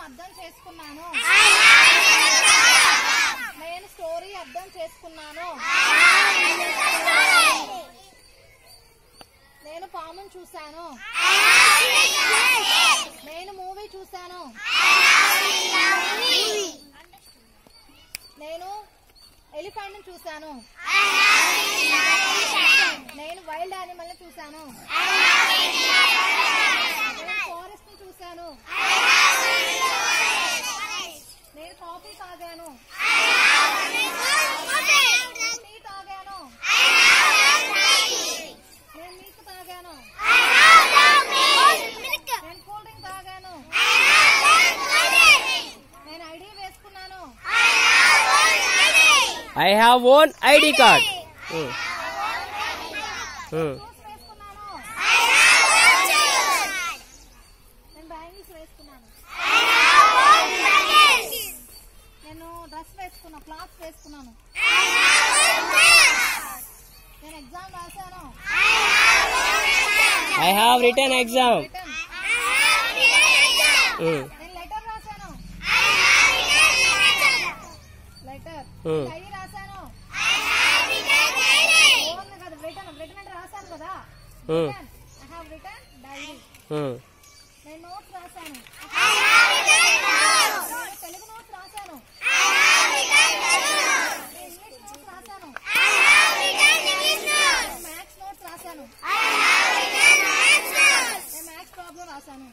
అర్థం చేసుకున్నాను నేను స్టోరీ అర్థం చేసుకున్నాను నేను పామును చూశాను నేను మూవీ చూశాను నేను ఎలిఫెంట్ చూశాను నేను వైల్డ్ యానిమల్ ని చూశాను నేను ఫారెస్ట్ ని చూశాను నేను కాఫీ తాగాను టీ తాగాను నేను మిల్క్ తాగాను నేను కూల్ డ్రింక్ తాగాను నేను ఐడి వేసుకున్నాను I have own ID card shoes వేసుకున్నాను నేను బ్యాంగిల్స్ వేసుకున్నాను నేను డ్రెస్ వేసుకున్నా క్లాత్ వేసుకున్నాను నేను ఎగ్జామ్ రాశాను I have return exam return నేను లెటర్ రాశాను లెటర్ Hmm. డైరీ రాశాను ఓన్ కదా రిటర్న్ రిటర్న్ అంటే రాశాను కదా Hmm. Return I have return diary నేను నోట్స్ రాశాను నేను తెలుగు నోట్స్ రాశాను నేను ఇంగ్లీష్ నోట్స్ రాశాను నేను మ్యాథ్స్ నోట్స్ రాశాను నేను మ్యాథ్స్ ప్రాబ్లం రాశాను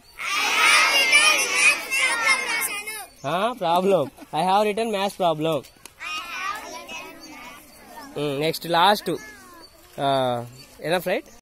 problem I have return maths problem next last enough right